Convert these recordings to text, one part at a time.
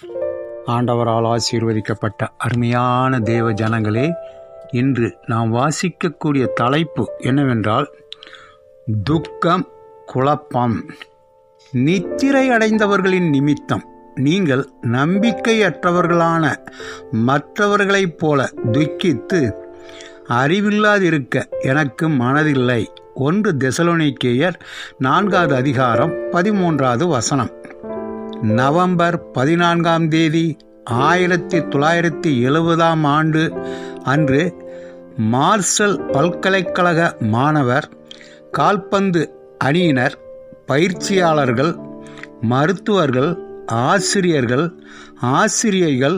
ஆண்டவரால் ஆசீர்வதிக்கப்பட்ட அருமையான தேவ ஜனங்களே இன்று நாம் வாசிக்கக்கூடிய தலைப்பு என்னவென்றால் துக்கம் குழப்பம் நித்திரை அடைந்தவர்களின் நிமித்தம் நீங்கள் நம்பிக்கையற்றவர்களான மற்றவர்களைப் போல துக்கித்து அறிவில்லாதிருக்க எனக்கு மனதில்லை ஒன்று தெசலோனிக்கேயர் நான்காவது அதிகாரம் பதிமூன்றாவது வசனம் நவம்பர் பதினான்காம் தேதி ஆயிரத்தி தொள்ளாயிரத்தி எழுபதாம் ஆண்டு அன்று மார்ஷல் பல்கலைக்கழக மாணவர் கால்பந்து அணியினர் பயிற்சியாளர்கள் மருத்துவர்கள் ஆசிரியர்கள் ஆசிரியைகள்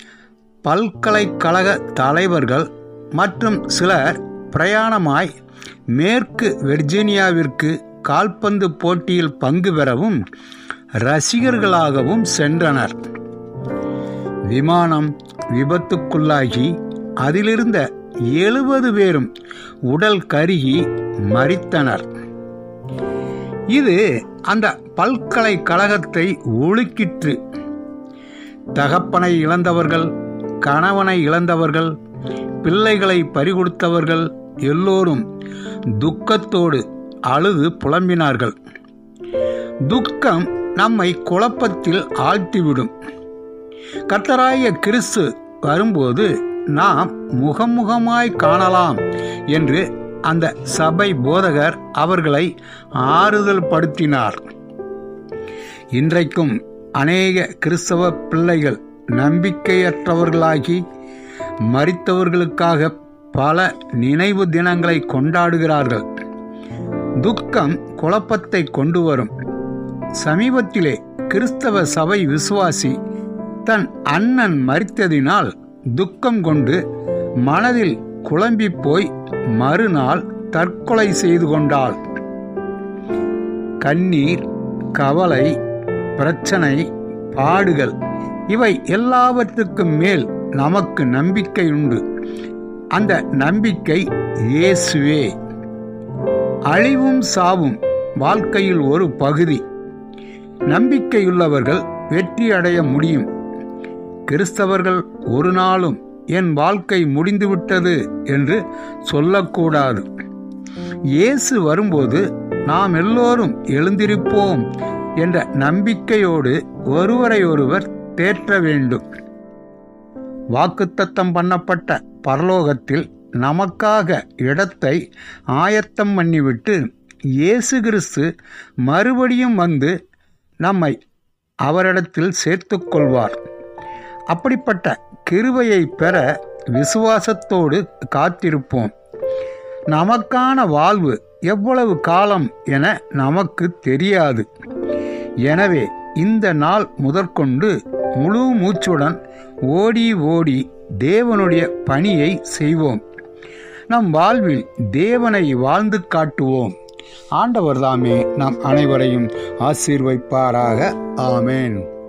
பல்கலைக்கழக தலைவர்கள் மற்றும் சிலர் பிரயாணமாய் மேற்கு வெர்ஜீனியாவிற்கு கால்பந்து போட்டியில் பங்கு பெறவும் ரசிகர்களாகவும் சென்றனர் விமானம் விபத்துக்குள்ளாகி அதிலிருந்த எழுபது பேரும் உடல் கருகி மறித்தனர் இது அந்த பல்கலைக்கழகத்தை ஒழுக்கிற்று தகப்பனை இழந்தவர்கள் கணவனை இழந்தவர்கள் பிள்ளைகளை பறிகொடுத்தவர்கள் எல்லோரும் துக்கத்தோடு அழுது புலம்பினார்கள் துக்கம் நம்மை குழப்பத்தில் ஆழ்த்திவிடும் கர்த்தராய கிறிஸ்து வரும்போது நாம் முகமுகமாய் காணலாம் என்று அந்த சபை போதகர் அவர்களை ஆறுதல் படுத்தினார் இன்றைக்கும் அநேக கிறிஸ்தவ பிள்ளைகள் நம்பிக்கையற்றவர்களாகி மறித்தவர்களுக்காக பல நினைவு தினங்களை கொண்டாடுகிறார்கள் துக்கம் குழப்பத்தை கொண்டு வரும் சமீபத்திலே கிறிஸ்தவ சபை விசுவாசி தன் அண்ணன் மறித்ததினால் துக்கம் கொண்டு மனதில் குழம்பி போய் மறுநாள் தற்கொலை செய்து கொண்டாள் கண்ணீர் கவலை பிரச்சனை பாடுகள் இவை எல்லாவற்றுக்கும் மேல் நமக்கு நம்பிக்கை உண்டு அந்த நம்பிக்கை இயேசுவே அழிவும் சாவும் வாழ்க்கையில் ஒரு பகுதி நம்பிக்கையுள்ளவர்கள் வெற்றி அடைய முடியும் கிறிஸ்தவர்கள் ஒரு நாளும் என் வாழ்க்கை முடிந்துவிட்டது என்று சொல்லக்கூடாது இயேசு வரும்போது நாம் எல்லோரும் எழுந்திருப்போம் என்ற நம்பிக்கையோடு ஒருவரை ஒருவர் தேற்ற வேண்டும் வாக்குத்தத்தம் பண்ணப்பட்ட பரலோகத்தில் நமக்காக இடத்தை ஆயத்தம் பண்ணிவிட்டு இயேசு கிறிஸ்து மறுபடியும் வந்து நம்மை அவரிடத்தில் சேர்த்துக் கொள்வார் அப்படிப்பட்ட கிருபையை பெற விசுவாசத்தோடு காத்திருப்போம் நமக்கான வாழ்வு எவ்வளவு காலம் என நமக்கு தெரியாது எனவே இந்த நாள் முதற்கொண்டு முழு மூச்சுடன் ஓடி ஓடி தேவனுடைய பணியை செய்வோம் நம் வாழ்வில் தேவனை வாழ்ந்து காட்டுவோம் ஆண்டவர் தாமே நம் அனைவரையும் ஆசீர்வைப்பாராக ஆமேன்